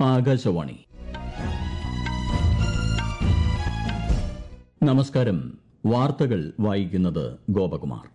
ആകാശവാണി നമസ്കാരം വാർത്തകൾ വായിക്കുന്നത് ഗോപകുമാർ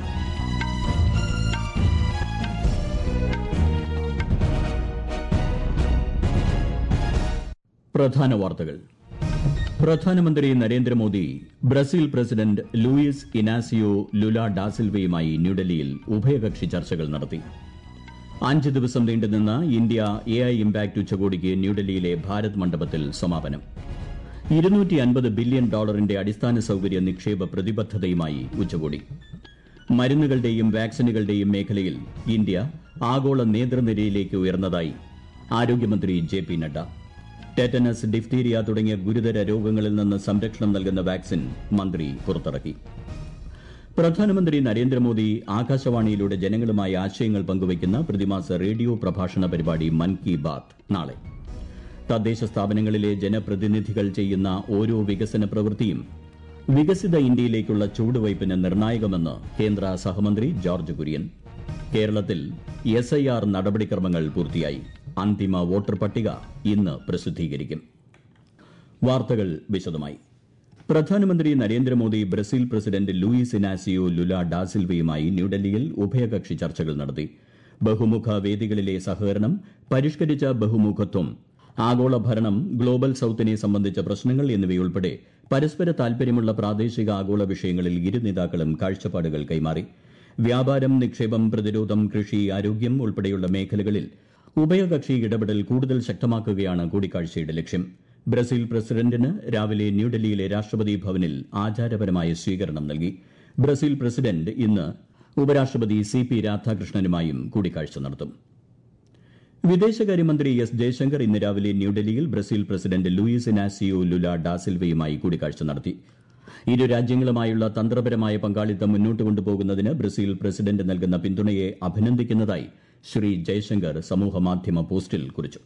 പ്രധാന വാർത്തകൾ പ്രധാനമന്ത്രി Narendra Modi Brazil president Luiz Inacio Lula ഡാസിൽവയുമായി ന്യൂഡൽഹിയിൽ ഉഭയകക്ഷി ചർച്ചകൾ നടത്തി അഞ്ച് ദിവസം നീണ്ടുനിന്ന ഇന്ത്യ എ ഐ ഇംപാക്ട് ഉച്ചകോടിക്ക് ന്യൂഡൽഹിയിലെ ഭാരത് മണ്ഡപത്തിൽ സമാപനം ഇരുന്നൂറ്റി അൻപത് ബില്യൺ ഡോളറിന്റെ അടിസ്ഥാന സൌകര്യ നിക്ഷേപ പ്രതിബദ്ധതയുമായി ഉച്ചകോടി മരുന്നുകളുടെയും വാക്സിനുകളുടെയും മേഖലയിൽ ഇന്ത്യ ആഗോള നേതൃനിരയിലേക്ക് ഉയർന്നതായി ആരോഗ്യമന്ത്രി J P Nadda tetanus diphtheria തുടങ്ങിയ ഗുരുതര രോഗങ്ങളിൽ നിന്ന് സംരക്ഷണം നൽകുന്ന വാക്സിൻ മന്ത്രി പുറത്തിറക്കി പ്രധാനമന്ത്രി നരേന്ദ്രമോദി ആകാശവാണിയിലൂടെ ജനങ്ങളുമായി ആശയങ്ങൾ പങ്കുവയ്ക്കുന്ന പ്രതിമാസ റേഡിയോ പ്രഭാഷണ പരിപാടി മൻ കി ബാത്ത് നാളെ തദ്ദേശ സ്ഥാപനങ്ങളിലെ ജനപ്രതിനിധികൾ ചെയ്യുന്ന ഓരോ വികസന പ്രവൃത്തിയും വികസിത ഇന്ത്യയിലേക്കുള്ള ചുവടുവയ്പിന് നിർണായകമെന്ന് കേന്ദ്ര സഹമന്ത്രി ജോർജ് കുര്യൻ കേരളത്തിൽ എസ് ഐ ആർ നടപടിക്രമങ്ങൾ പൂർത്തിയായി അന്തിമ വോട്ടർ പട്ടിക ഇന്ന് പ്രസിദ്ധീകരിക്കും വാർത്തകൾ വിശദമായി പ്രധാനമന്ത്രി Narendra Modi Brazil president Luiz Inacio Lula ഡാസിൽവയുമായി ന്യൂഡൽഹിയിൽ ഉഭയകക്ഷി ചർച്ചകൾ നടത്തി ബഹുമുഖ വേദികളിലെ സഹകരണം പരിഷ്കരിച്ച ബഹുമുഖത്വം ആഗോള ഭരണം ഗ്ലോബൽ സൌത്തിനെ സംബന്ധിച്ച പ്രശ്നങ്ങൾ എന്നിവയുൾപ്പെടെ പരസ്പര താൽപര്യമുള്ള പ്രാദേശിക ആഗോള വിഷയങ്ങളിൽ ഇരു നേതാക്കളും കാഴ്ചപ്പാടുകൾ കൈമാറി വ്യാപാരം നിക്ഷേപം പ്രതിരോധം കൃഷി ആരോഗ്യം ഉൾപ്പെടെയുള്ള മേഖലകളിൽ ഉഭയകക്ഷി ഇടപെടൽ കൂടുതൽ ശക്തമാക്കുകയാണ് കൂടിക്കാഴ്ചയുടെ ലക്ഷ്യം ബ്രസീൽ പ്രസിഡന്റിന് രാവിലെ ന്യൂഡൽഹിയിലെ രാഷ്ട്രപതി ഭവനിൽ ആചാരപരമായ സ്വീകരണം നൽകി ബ്രസീൽ പ്രസിഡന്റ് ഇന്ന് ഉപരാഷ്ട്രപതി സി പി രാധാകൃഷ്ണനുമായും കൂടിക്കാഴ്ച നടത്തും വിദേശകാര്യമന്ത്രി എസ് ജയശങ്കർ ഇന്ന് രാവിലെ ന്യൂഡൽഹിയിൽ Brazil president Luiz Inacio Lula ഡാസിൽവയുമായി കൂടിക്കാഴ്ച നടത്തി ഇരു രാജ്യങ്ങളുമായുള്ള തന്ത്രപരമായ പങ്കാളിത്തം മുന്നോട്ട് കൊണ്ടുപോകുന്നതിന് ബ്രസീൽ പ്രസിഡന്റ് നൽകുന്ന പിന്തുണയെ അഭിനന്ദിക്കുന്നതായി ശ്രീ ജയശങ്കർ സമൂഹമാധ്യമ പോസ്റ്റിൽ കുറിച്ചു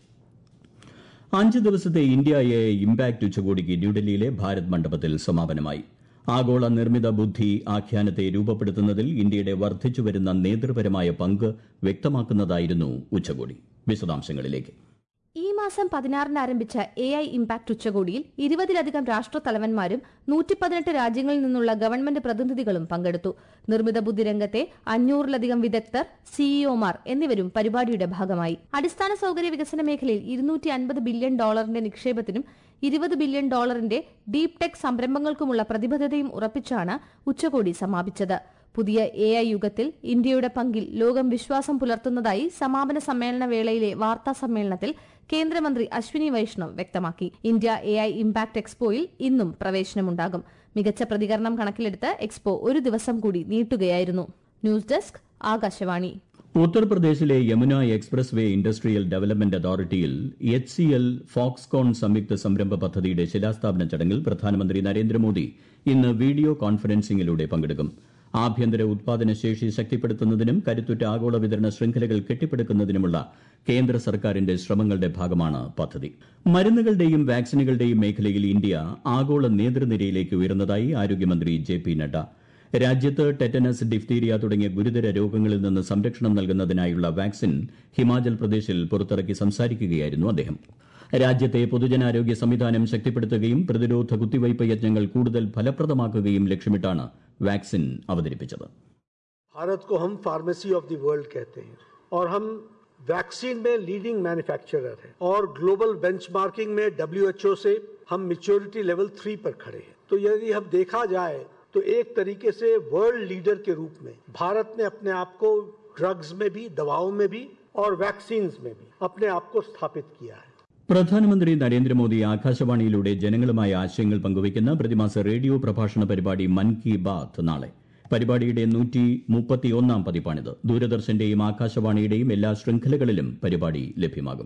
അഞ്ച് ദിവസത്തെ ഇന്ത്യ എ ഇംപാക്ട് ഉച്ചകോടിക്ക് ന്യൂഡൽഹിയിലെ ഭാരത് മണ്ഡപത്തിൽ സമാപനമായി ആഗോള നിർമ്മിത ബുദ്ധി ആഖ്യാനത്തെ രൂപപ്പെടുത്തുന്നതിൽ ഇന്ത്യയുടെ വർദ്ധിച്ചുവരുന്ന നേതൃപരമായ പങ്ക് വ്യക്തമാക്കുന്നതായിരുന്നു ഉച്ചകോടി വിശദാംശങ്ങളിലേക്ക് ഈ മാസം പതിനാറിന് ആരംഭിച്ച എ ഐ ഇംപാക്ട് ഉച്ചകോടിയിൽ ഇരുപതിലധികം രാഷ്ട്രത്തലവന്മാരും നൂറ്റി പതിനെട്ട് രാജ്യങ്ങളിൽ നിന്നുള്ള ഗവൺമെന്റ് പ്രതിനിധികളും പങ്കെടുത്തു നിർമ്മിത ബുദ്ധി രംഗത്തെ അഞ്ഞൂറിലധികം വിദഗ്ധർ സിഇഒമാർ എന്നിവരും പരിപാടിയുടെ ഭാഗമായി അടിസ്ഥാന സൌകര്യ വികസന മേഖലയിൽ ഇരുന്നൂറ്റി അൻപത് ബില്യൺ ഡോളറിന്റെ നിക്ഷേപത്തിനും ഇരുപത് ബില്യൺ ഡോളറിന്റെ ഡീപ് ടെക് സംരംഭങ്ങൾക്കുമുള്ള പ്രതിബദ്ധതയും ഉറപ്പിച്ചാണ് ഉച്ചകോടി സമാപിച്ചത് പുതിയ എ ഐ യുഗത്തിൽ ഇന്ത്യയുടെ പങ്കിൽ ലോകം വിശ്വാസം പുലർത്തുന്നതായി സമാപന സമ്മേളന വേളയിലെ വാർത്താ സമ്മേളനത്തിൽ കേന്ദ്രമന്ത്രി അശ്വിനി വൈഷ്ണവ് വ്യക്തമാക്കി ഇന്ത്യ എ ഐ ഇംപാക്ട് എക്സ്പോയിൽ ഇന്നും പ്രവേശനമുണ്ടാകും മികച്ച പ്രതികരണം കണക്കിലെടുത്ത് എക്സ്പോ ഒരു ദിവസം കൂടി നീട്ടുകയായിരുന്നു ന്യൂസ് ഡെസ്ക് ആകാശവാണി ഉത്തർപ്രദേശിലെ Yamuna express way industrial development അതോറിറ്റിയിൽ എച്ച് സി എൽ ഫോക്സ്കോൺ സംയുക്ത സംരംഭ പദ്ധതിയുടെ ശിലാസ്ഥാപന ചടങ്ങിൽ പ്രധാനമന്ത്രി നരേന്ദ്രമോദി ഇന്ന് വീഡിയോ കോൺഫറൻസിംഗിലൂടെ പങ്കെടുക്കും ആഭ്യന്തര ഉത്പാദന ശേഷി ശക്തിപ്പെടുത്തുന്നതിനും കരുത്തുറ്റ ആഗോള വിതരണ ശൃംഖലകൾ കെട്ടിപ്പടുക്കുന്നതിനുമുള്ള കേന്ദ്ര സർക്കാരിന്റെ ശ്രമങ്ങളുടെ ഭാഗമാണ് പദ്ധതി മരുന്നുകളുടെയും വാക്സിനുകളുടെയും മേഖലയിൽ ഇന്ത്യ ആഗോള നേതൃനിരയിലേക്ക് ഉയർന്നതായി ആരോഗ്യമന്ത്രി ജെ പി നഡ്ഡ രാജ്യത്ത് ടെറ്റനസ് ഡിഫ്തീരിയ തുടങ്ങിയ ഗുരുതര രോഗങ്ങളിൽ നിന്ന് സംരക്ഷണം നൽകുന്നതിനായുള്ള വാക്സിൻ ഹിമാചൽ പ്രദേശിൽ പുറത്തിറക്കി സംസാരിക്കുകയായിരുന്നു അദ്ദേഹം രാജ്യത്തെ പൊതുജനാരോഗ്യ സംവിധാനം ശക്തിപ്പെടുത്തുകയും പ്രതിരോധ കുത്തിവയ്പ് യജ്ഞങ്ങൾ കൂടുതൽ ഫലപ്രദമാക്കുകയും ലക്ഷ്യമിട്ടാണ് വാക്സിൻ അവതരിപ്പിച്ചത് भारत को हम फार्मेसी ऑफ द वर्ल्ड कहते हैं और हम वैक्सीन में लीडिंग मैन्युफैक्चरर हैं और ग्लोबल बेंचमार्किंग में डब्ल्यूएचओ से हम मेच्योरिटी लेवल थ्री पर खड़े हैं तो यदि अब देखा जाए तो एक तरीके से वर्ल्ड लीडर के रूप में भारत ने अपने आप को ड्रग्स में भी दवाओं में भी और वैक्सीन में भी अपने आप को स्थापित किया है പ്രധാനമന്ത്രി നരേന്ദ്രമോദി ആകാശവാണിയിലൂടെ ജനങ്ങളുമായി ആശയങ്ങൾ പങ്കുവയ്ക്കുന്ന പ്രതിമാസ റേഡിയോ പ്രഭാഷണ പരിപാടി മൻ കി ബാത്ത് നാളെ പരിപാടിയുടെ നൂറ്റി മുപ്പത്തിയൊന്നാം പതിപ്പാണിത് ദൂരദർശന്റെയും ആകാശവാണിയുടെയും എല്ലാ ശൃംഖലകളിലും പരിപാടി ലഭ്യമാകും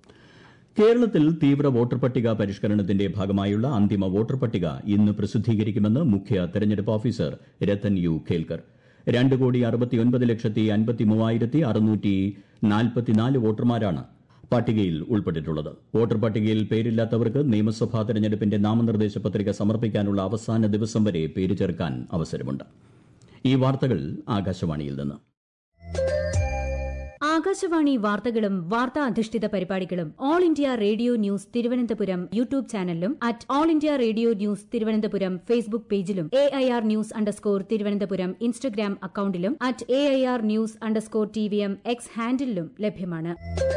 കേരളത്തിൽ തീവ്ര വോട്ടർ പട്ടിക പരിഷ്കരണത്തിന്റെ ഭാഗമായുള്ള അന്തിമ വോട്ടർ പട്ടിക ഇന്ന് പ്രസിദ്ധീകരിക്കുമെന്ന് മുഖ്യ തെരഞ്ഞെടുപ്പ് ഓഫീസർ രത്തൻ യു ഖേൽക്കർ രണ്ട് കോടി അറുപത്തിയൊൻപത് ലക്ഷത്തി അൻപത്തി മൂവായിരത്തി അറുന്നൂറ്റി നാൽപ്പത്തിനാല് വോട്ടർമാരാണ് പട്ടികയിൽ ഉൾപ്പെട്ടിട്ടുള്ളത് വോട്ടർ പട്ടികയിൽ പേരില്ലാത്തവർക്ക് നിയമസഭാ തെരഞ്ഞെടുപ്പിന്റെ നാമനിർദ്ദേശ പത്രിക സമർപ്പിക്കാനുള്ള അവസാന ദിവസം വരെ പേര് ചേർക്കാൻ അവസരമുണ്ട് ഈ വാർത്തകൾ ആകാശവാണിയിൽ നിന്ന് ആകാശവാണി വാർത്തകളും വാർത്താ അധിഷ്ഠിത പരിപാടികളും All India Radio News Thiruvananthapuram YouTube ചാനലിലും at All India Radio News Thiruvananthapuram Facebook പേജിലും A I R news underscore Thiruvananthapuram Instagram അക്കൌണ്ടിലും at A I R news underscore T V M X ഹാൻഡിലും ലഭ്യമാണ്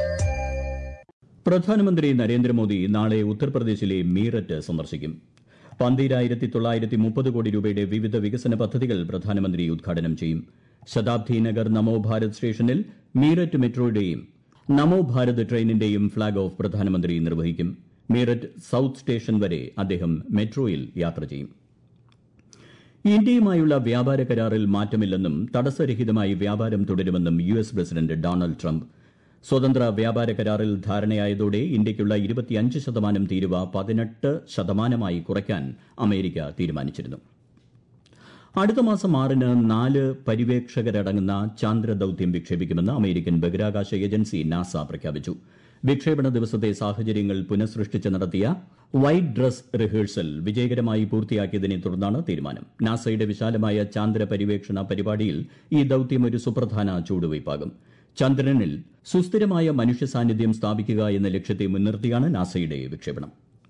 പ്രധാനമന്ത്രി നരേന്ദ്രമോദി നാളെ ഉത്തർപ്രദേശിലെ മീററ്റ് സന്ദർശിക്കും പന്തീരായിരത്തി തൊള്ളായിരത്തി മുപ്പത് കോടി രൂപയുടെ വിവിധ വികസന പദ്ധതികൾ പ്രധാനമന്ത്രി ഉദ്ഘാടനം ചെയ്യും ശതാബ്ദി നഗർ നമോ ഭാരത് സ്റ്റേഷനിൽ മീററ്റ് മെട്രോയുടെയും നമോ ഭാരത് ട്രെയിനിന്റെയും ഫ്ളാഗ് ഓഫ് പ്രധാനമന്ത്രി നിർവഹിക്കും മീററ്റ് സൌത്ത് സ്റ്റേഷൻ വരെ അദ്ദേഹം മെട്രോയിൽ യാത്ര ചെയ്യും ഇന്ത്യയുമായുള്ള വ്യാപാര കരാറിൽ മാറ്റമില്ലെന്നും തടസ്സരഹിതമായി വ്യാപാരം തുടരുമെന്നും U S president Donald Trump സ്വതന്ത്ര വ്യാപാര കരാറിൽ ധാരണയായതോടെ ഇന്ത്യയ്ക്കുള്ള ഇരുപത്തിയഞ്ച് ശതമാനം തീരുവ പതിനെട്ട് ശതമാനമായി കുറയ്ക്കാൻ അമേരിക്ക തീരുമാനിച്ചിരുന്നു അടുത്ത മാസം ആറിന് നാല് പര്യവേക്ഷകരടങ്ങുന്ന ചാന്ദ്ര ദൌത്യം വിക്ഷേപിക്കുമെന്ന് അമേരിക്കൻ ബഹിരാകാശ ഏജൻസി നാസ പ്രഖ്യാപിച്ചു വിക്ഷേപണ ദിവസത്തെ സാഹചര്യങ്ങൾ പുനഃസൃഷ്ടിച്ച് നടത്തിയ വൈറ്റ് ഡ്രസ് റിഹേഴ്സൽ വിജയകരമായി പൂർത്തിയാക്കിയതിനെ തുടർന്നാണ് തീരുമാനം നാസയുടെ വിശാലമായ ചാന്ദ്ര പര്യവേക്ഷണ പരിപാടിയിൽ ഈ ദൌത്യം ഒരു സുപ്രധാന ചുവടുവയ്പാകും ചന്ദ്രനിൽ സുസ്ഥിരമായ മനുഷ്യ സാന്നിധ്യം സ്ഥാപിക്കുക എന്ന ലക്ഷ്യത്തെ മുൻനിർത്തിയാണ് നാസയുടെ വിക്ഷേപണം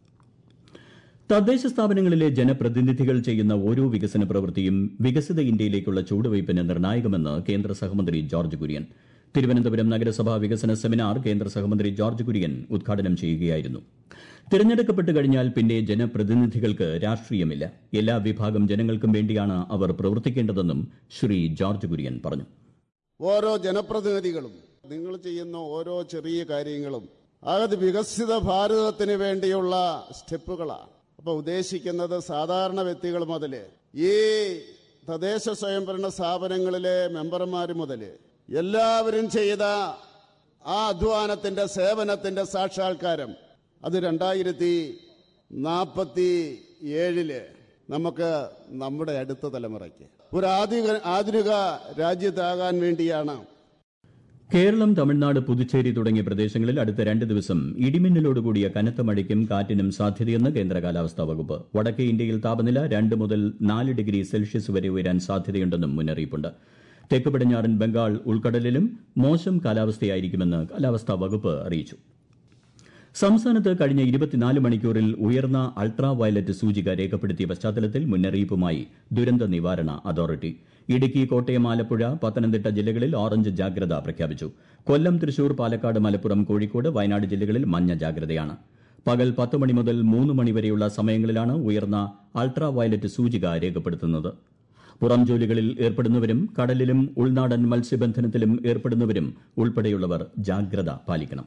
തദ്ദേശ സ്ഥാപനങ്ങളിലെ ജനപ്രതിനിധികൾ ചെയ്യുന്ന ഓരോ വികസന പ്രവൃത്തിയും വികസിത ഇന്ത്യയിലേക്കുള്ള ചുവടുവയ്പിന് നിർണായകമെന്ന് കേന്ദ്ര സഹമന്ത്രി ജോർജ് കുര്യൻ തിരുവനന്തപുരം നഗരസഭാ വികസന സെമിനാർ കേന്ദ്ര സഹമന്ത്രി ജോർജ് കുര്യൻ ഉദ്ഘാടനം ചെയ്യുകയായിരുന്നു തിരഞ്ഞെടുക്കപ്പെട്ട് കഴിഞ്ഞാൽ പിന്നെ ജനപ്രതിനിധികൾക്ക് രാഷ്ട്രീയമില്ല എല്ലാ വിഭാഗം ജനങ്ങൾക്കും വേണ്ടിയാണ് അവർ പ്രവർത്തിക്കേണ്ടതെന്നും ശ്രീ ജോർജ് കുര്യൻ പറഞ്ഞു ഓരോ ജനപ്രതിനിധികളും നിങ്ങൾ ചെയ്യുന്ന ഓരോ ചെറിയ കാര്യങ്ങളും അത് വികസിത ഭാരതത്തിന് വേണ്ടിയുള്ള സ്റ്റെപ്പുകളാണ് അപ്പൊ ഉദ്ദേശിക്കുന്നത് സാധാരണ വ്യക്തികൾ മുതൽ ഈ തദ്ദേശ സ്വയംഭരണ സ്ഥാപനങ്ങളിലെ മെമ്പർമാർ മുതൽ എല്ലാവരും ചെയ്ത ആ അധ്വാനത്തിന്റെ സേവനത്തിന്റെ സാക്ഷാത്കാരം അത് രണ്ടായിരത്തി നാൽപ്പത്തി ഏഴില് നമുക്ക് നമ്മുടെ അടുത്ത തലമുറയ്ക്ക് ഒരു ആധുനിക ആധുനിക രാജ്യത്താകാൻ വേണ്ടിയാണ് കേരളം തമിഴ്നാട് പുതുച്ചേരി തുടങ്ങിയ പ്രദേശങ്ങളിൽ അടുത്ത രണ്ട് ദിവസം ഇടിമിന്നലോടുകൂടിയ കനത്ത മഴയ്ക്കും കാറ്റിനും സാധ്യതയെന്ന് കേന്ദ്ര കാലാവസ്ഥാ വകുപ്പ് വടക്കേ ഇന്ത്യയിൽ താപനില രണ്ട് മുതൽ നാല് ഡിഗ്രി സെൽഷ്യസ് വരെ ഉയരാൻ സാധ്യതയുണ്ടെന്നും മുന്നറിയിപ്പുണ്ട് തെക്ക് പടിഞ്ഞാറൻ ബംഗാൾ ഉൾക്കടലിലും മോശം കാലാവസ്ഥയായിരിക്കുമെന്ന് കാലാവസ്ഥാ വകുപ്പ് അറിയിച്ചു സംസ്ഥാനത്ത് കഴിഞ്ഞ ഇരുപത്തിനാല് മണിക്കൂറിൽ ഉയർന്ന അൾട്രാ വയലറ്റ് സൂചിക രേഖപ്പെടുത്തിയ പശ്ചാത്തലത്തിൽ മുന്നറിയിപ്പുമായി ദുരന്ത നിവാരണ അതോറിറ്റി ഇടുക്കി കോട്ടയം ആലപ്പുഴ പത്തനംതിട്ട ജില്ലകളിൽ ഓറഞ്ച് ജാഗ്രത പ്രഖ്യാപിച്ചു കൊല്ലം തൃശൂർ പാലക്കാട് മലപ്പുറം കോഴിക്കോട് വയനാട് ജില്ലകളിൽ മഞ്ഞ ജാഗ്രതയാണ് പകൽ പത്ത് മണി മുതൽ മൂന്ന് മണി വരെയുള്ള സമയങ്ങളിലാണ് ഉയർന്ന അൾട്രാ വയലറ്റ് സൂചിക രേഖപ്പെടുത്തുന്നത് പുറം ജോലികളിൽ ഏർപ്പെടുന്നവരും കടലിലും ഉൾനാടൻ മത്സ്യബന്ധനത്തിലും ഏർപ്പെടുന്നവരും ഉൾപ്പെടെയുള്ളവർ ജാഗ്രത പാലിക്കണം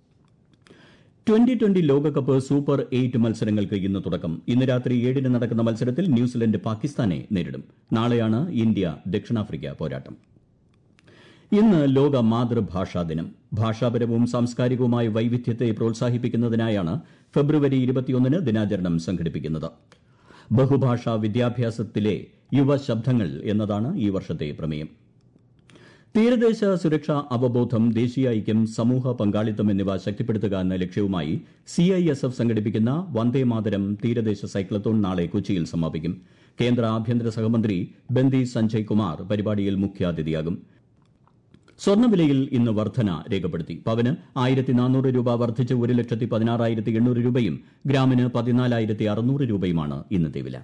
ട്വന്റി ട്വന്റി ലോകകപ്പ് സൂപ്പർ എയ്റ്റ് മത്സരങ്ങൾക്ക് ഇന്ന് തുടക്കം ഇന്ന് രാത്രി ഏഴിന് നടക്കുന്ന മത്സരത്തിൽ ന്യൂസിലൻഡ് പാകിസ്ഥാനെ നേരിടും നാളെയാണ് ഇന്ത്യ ദക്ഷിണാഫ്രിക്ക പോരാട്ടം ഇന്ന് ലോക മാതൃഭാഷാ ദിനം ഭാഷാപരവും സാംസ്കാരികവുമായ വൈവിധ്യത്തെ പ്രോത്സാഹിപ്പിക്കുന്നതിനായാണ് ഫെബ്രുവരി ഇരുപത്തിയൊന്നിന് ദിനാചരണം സംഘടിപ്പിക്കുന്നത് ബഹുഭാഷാ വിദ്യാഭ്യാസത്തിലെ യുവശബ്ദങ്ങൾ എന്നതാണ് ഈ വർഷത്തെ പ്രമേയം തീരദേശ സുരക്ഷാ അവബോധം ദേശീയ ഐക്യം സമൂഹ പങ്കാളിത്തം എന്നിവ ശക്തിപ്പെടുത്തുക എന്ന ലക്ഷ്യവുമായി സിഐഎസ്എഫ് സംഘടിപ്പിക്കുന്ന വന്ദേമാതരം തീരദേശ സൈക്ലത്തോൺ നാളെ കൊച്ചിയിൽ സമാപിക്കും കേന്ദ്ര ആഭ്യന്തര സഹമന്ത്രി ബന്ദി സഞ്ജയ് കുമാർ പരിപാടിയിൽ മുഖ്യാതിഥിയാകും സ്വർണ്ണവിലയിൽ ഇന്ന് വർധന രേഖപ്പെടുത്തി പവന് ആയിരത്തി നാനൂറ് രൂപ വർദ്ധിച്ച് ഒരു ലക്ഷത്തി പതിനാറായിരത്തി എണ്ണൂറ് രൂപയും ഗ്രാമിന് പതിനാലായിരത്തി അറുന്നൂറ് രൂപയുമാണ് ഇന്നത്തെ വില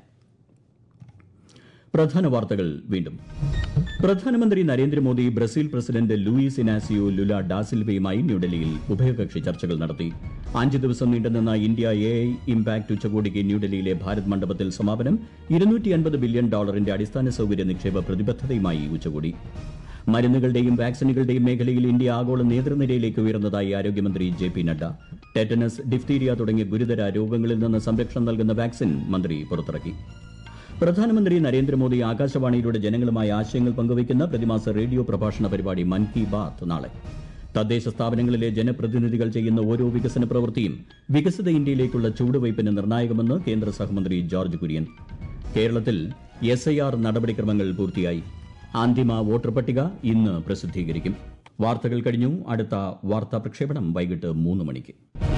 പ്രധാന വാർത്തകൾ വീണ്ടും പ്രധാനമന്ത്രി Narendra Modi Brazil president Luiz Inacio Lula ഡാസിൽവയുമായി ന്യൂഡൽഹിയിൽ ഉഭയകക്ഷി ചർച്ചകൾ നടത്തി അഞ്ച് ദിവസം നീണ്ടുനിന്ന ഇന്ത്യ എ ഐ ഇംപാക്ട് ഉച്ചകോടിക്ക് ന്യൂഡൽഹിയിലെ ഭാരത് മണ്ഡപത്തിൽ സമാപനം ഇരുന്നൂറ്റി അൻപത് ബില്യൺ ഡോളറിന്റെ അടിസ്ഥാന സൌകര്യ നിക്ഷേപ പ്രതിബദ്ധതയുമായി ഉച്ചകോടി മരുന്നുകളുടെയും വാക്സിനുകളുടെയും മേഖലയിൽ ഇന്ത്യ ആഗോള നേതൃനിരയിലേക്ക് ഉയർന്നതായി ആരോഗ്യമന്ത്രി J P Nadda tetanus diphtheria തുടങ്ങിയ ഗുരുതര രോഗങ്ങളിൽ നിന്ന് സംരക്ഷണം നൽകുന്ന വാക്സിൻ മന്ത്രി പുറത്തിറക്കി പ്രധാനമന്ത്രി നരേന്ദ്രമോദി ആകാശവാണിയിലൂടെ ജനങ്ങളുമായി ആശയങ്ങൾ പങ്കുവയ്ക്കുന്ന പ്രതിമാസ റേഡിയോ പ്രഭാഷണ പരിപാടി മൻ കി ബാത്ത് നാളെ തദ്ദേശ സ്ഥാപനങ്ങളിലെ ജനപ്രതിനിധികൾ ചെയ്യുന്ന ഓരോ വികസന പ്രവൃത്തിയും വികസിത ഇന്ത്യയിലേക്കുള്ള ചുവടുവയ്പിന് നിർണായകമെന്ന് കേന്ദ്ര സഹമന്ത്രി ജോർജ് കുര്യൻ കേരളത്തിൽ എസ് ഐ ആർ നടപടിക്രമങ്ങൾ പൂർത്തിയായി അന്തിമ വോട്ടർ പട്ടിക ഇന്ന് പ്രസിദ്ധീകരിക്കും വാർത്തകൾ കഴിഞ്ഞു അടുത്ത വാർത്താ പ്രക്ഷേപണം വൈകിട്ട് മൂന്ന് മണിക്ക്